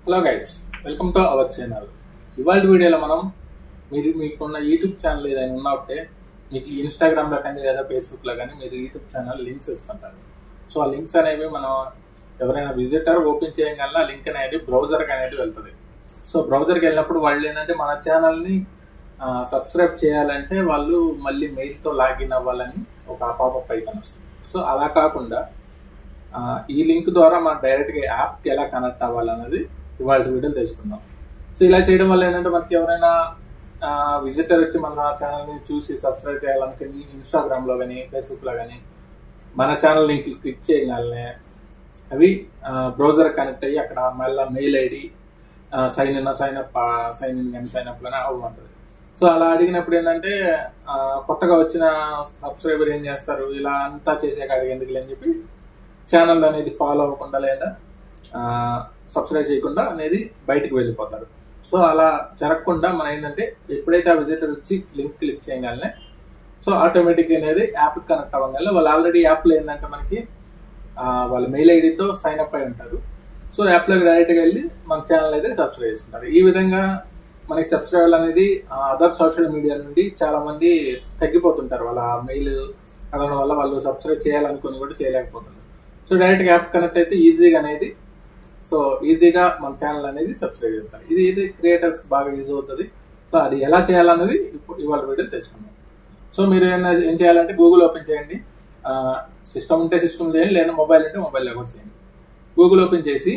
hello guys welcome to our channel ఇవాళ వీడియోలో మనం మీరు మీకున్న యూట్యూబ్ ఛానల్ ఏదైనా ఉన్నట్టే మీకు ఇన్స్టాగ్రామ్లో కానీ లేదా ఫేస్బుక్లో కానీ మీరు యూట్యూబ్ ఛానల్ లింక్స్ ఇస్తుంటారు సో ఆ లింక్స్ అనేవి మనం ఎవరైనా విజిటర్ ఓపెన్ చేయగలన లింక్ అనేది బ్రౌజర్కి అనేది వెళ్తుంది సో బ్రౌజర్కి వెళ్ళినప్పుడు వాళ్ళు ఏంటంటే మన ఛానల్ని సబ్స్క్రైబ్ చేయాలంటే వాళ్ళు మళ్ళీ మెయిల్తో లాగిన్ అవ్వాలని ఒక పాపప్ ఐకాన్ వస్తుంది సో అలా కాకుండా ఆ, ఈ లింక్ ద్వారా మనం డైరెక్ట్గా యాప్కి ఎలా కనెక్ట్ అవ్వాలన్నది ఇవాళ వీడియోలో తెలుసుకుందాం సో ఇలా చేయడం వల్ల ఏంటంటే మనకి ఎవరైనా విజిటర్ వచ్చి మన ఛానల్ని చూసి సబ్స్క్రైబ్ చేయాలనుకుని ఇన్స్టాగ్రామ్లో కానీ ఫేస్బుక్లో కానీ మన ఛానల్ లింక్ క్లిక్ చేయగానే అవి బ్రౌజర్ కనెక్ట్ అయ్యి అక్కడ మళ్ళీ mail ID sign in sign up sign in కానీ సైన్ అప్ కానీ అవ్వమంటుంది సో అలా అడిగినప్పుడు ఏంటంటే ఆ, కొత్తగా వచ్చిన సబ్స్క్రైబర్ ఏం చేస్తారు ఇలా అంతా చేసాక అడిగి ఎందుకు అని చెప్పి ఛానల్ అనేది ఫాలో అవ్వకుండా లేదా సబ్స్క్రైబ్ చేయకుండా అనేది బయటకు వెళ్ళిపోతారు సో అలా జరగకుండా మనం ఏంటంటే ఎప్పుడైతే ఆ విజిటర్ వచ్చి లింక్ క్లిక్ చేయగానే సో ఆటోమేటిక్ అనేది యాప్ కనెక్ట్ అవ్వగానే వాళ్ళు ఆల్రెడీ యాప్లో ఏంటంటే మనకి ఆ, వాళ్ళ మెయిల్ ఐడితో సైన్ అప్ అయి ఉంటారు సో యాప్లోకి డైరెక్ట్గా వెళ్ళి మన ఛానల్ అయితే సబ్స్క్రైబ్ చేసుకుంటారు ఈ విధంగా మనకి సబ్స్క్రైబర్ అనేది అదర్ సోషల్ మీడియా నుండి చాలా మంది తగ్గిపోతుంటారు వాళ్ళ మెయిల్ అడగడం వల్ల వాళ్ళు సబ్స్క్రైబ్ చేయాలనుకుని కూడా చేయలేకపోతున్నారు సో డైరెక్ట్ యాప్ కనెక్ట్ అయితే ఈజీగా అనేది సో ఈజీగా మన ఛానల్ అనేది సబ్స్క్రైబ్ చేస్తారు ఇది ఇది క్రియేటర్స్ బాగా యూజ్ అవుతుంది సో అది ఎలా చేయాలన్నది ఇప్పుడు ఇవాళ వీడియో తెలుసుకుందాం సో మీరు ఏం ఏం చేయాలంటే గూగుల్ ఓపెన్ చేయండి సిస్టమ్ ఉంటే సిస్టమ్ చేయండి లేదా మొబైల్ ఉంటే మొబైల్లో కూడా చేయండి గూగుల్ ఓపెన్ చేసి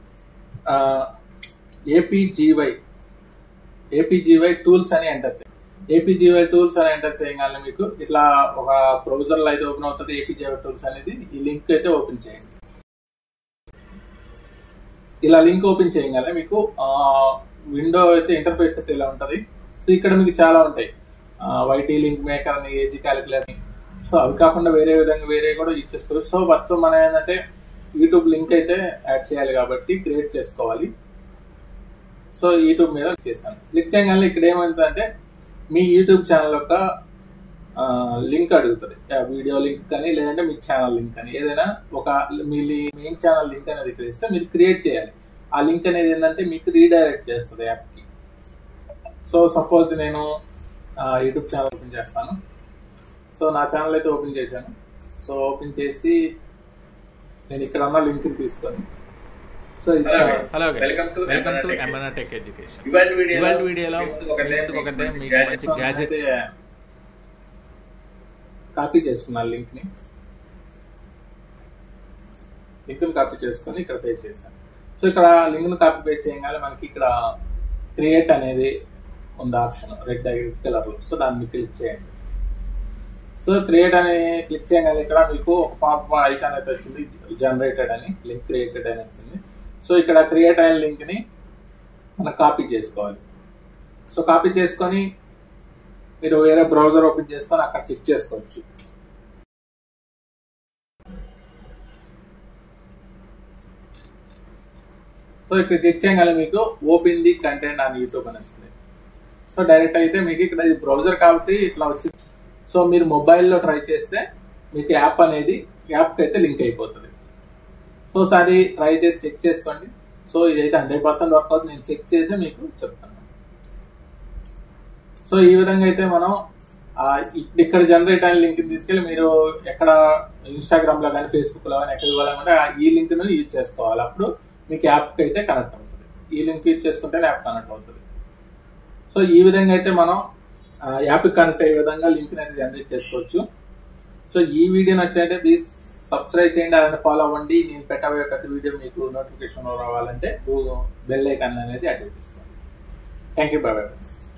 ఏపీజీవై ఏపీజీవై టూల్స్ అని ఎంటర్ చేయండి ఏపీజీవై టూల్స్ అని ఎంటర్ చేయగానే మీకు ఇట్లా ఒక బ్రౌజర్ లో అయితే ఓపెన్ అవుతుంది ఏపీజీవై టూల్స్ అనేది ఈ లింక్ అయితే ఓపెన్ చేయండి ఇలా లింక్ ఓపెన్ చేయగానే మీకు విండో అయితే ఇంటర్ఫేస్ అయితే ఇలా ఉంటది సో ఇక్కడ మీకు చాలా ఉంటాయి వైటీ లింక్ మేకర్ అని ఏజీ క్యాలిక్యులేటర్ అని సో అవి కాకుండా వేరే విధంగా వేరే కూడా ఇచ్చేసుకోవచ్చు సో ఫస్ట్ మనం ఏంటంటే యూట్యూబ్ లింక్ అయితే యాడ్ చేయాలి కాబట్టి క్రియేట్ చేసుకోవాలి సో యూట్యూబ్ మీద క్లిక్ చేశాను క్లిక్ చేయగానే ఇక్కడ ఏమైందంటే మీ యూట్యూబ్ ఛానల్ యొక్క లింక్ అడుగుతుంది ఆ వీడియో లింక్ కానీ లేదంటే మీ ఛానల్ లింక్ కానీ ఏదైనా ఒక మీ మెయిన్ ఛానల్ లింక్ అనేది ఇక్కడ ఇస్తే మీరు క్రియేట్ చేయాలి ఆ లింక్ అనేది ఏంటంటే మీకు రీడైరెక్ట్ చేస్తుంది యాప్కి సో సపోజ్ నేను యూట్యూబ్ ఛానల్ ఓపెన్ చేస్తాను సో నా ఛానల్ అయితే ఓపెన్ చేశాను సో ఓపెన్ చేసి నేను ఇక్కడ ఉన్న లింక్ తీసుకొని సో ఇచ్చాను hello Welcome to welcome to MNR Tech MNR tech education ఇవాళ వీడియోలో ఇవాళ వీడియోలో ముందుకు ఒకటే ముందుకు ఒకటే మీకు మీకు gadget మంచి గ్యాజెట్ అయితే కాపీ చేసుకున్నాను లింక్ ని లింక్ ని కాపీ చేసుకొని ఇక్కడ పేస్ట్ చేశాను సో ఇక్కడ లింక్ ని కాపీ పేస్ట్ చేయగానే మనకి ఇక్కడ క్రియేట్ అనేది ఉంది ఆప్షన్ రెడ్ కలర్ లో సో దాన్ని క్లిక్ చేయండి సో క్రియేట్ అని క్లిక్ చేయగానే ఇక్కడ మీకు ఒక పాప ఐకాన్ అయితే వచ్చింది జనరేటెడ్ అని లింక్ క్రియేటెడ్ అని వచ్చింది సో ఇక్కడ క్రియేట్ అయిన లింక్ ని మనం కాపీ చేసుకోవాలి సో కాపీ చేసుకొని మీరు వేరే బ్రౌజర్ ఓపెన్ చేసుకొని అక్కడ చెక్ చేసుకోవచ్చు సో ఇక్కడ క్లిక్ చేయగానే మీకు open the content on YouTube అని వస్తుంది సో డైరెక్ట్ అయితే మీకు ఇక్కడ ఇది బ్రౌజర్ కాబట్టి ఇట్లా వచ్చింది సో మీరు మొబైల్లో ట్రై చేస్తే మీకు యాప్ అనేది యాప్కి అయితే లింక్ అయిపోతుంది సో ఒకసారి ట్రై చేసి చెక్ చేసుకోండి సో ఇదైతే హండ్రెడ్ పర్సెంట్ వర్క్ అవుతుంది నేను చెక్ చేసి మీకు చెప్తాను సో ఈ విధంగా అయితే మనం ఆ, ఇప్పుడు ఇక్కడ జనరేట్ అయిన లింక్ తీసుకెళ్ళి మీరు ఎక్కడ ఇన్స్టాగ్రామ్ లో కానీ ఫేస్బుక్ లో కానీ ఎక్కడ ఇవ్వాలనుకుంటే ఆ ఈ లింక్ ను యూజ్ చేసుకోవాలి అప్పుడు మీకు యాప్ కి అయితే కనెక్ట్ అవుతుంది ఈ లింక్ యూజ్ చేసుకుంటే యాప్ కనెక్ట్ అవుతుంది సో ఈ విధంగా అయితే మనం యాప్ కనెక్ట్ అయ్యే విధంగా లింక్ అయితే జనరేట్ చేసుకోవచ్చు సో ఈ వీడియో నచ్చినట్టే ప్లీజ్ సబ్స్క్రైబ్ చేయండి అలానే ఫాలో అవ్వండి నేను పెట్టబోయే ప్రతి వీడియో మీకు నోటిఫికేషన్ రావాలంటే బెల్ ఐకాన్ అనేది యాక్టివేట్ చేసుకోండి thank you bye bye friends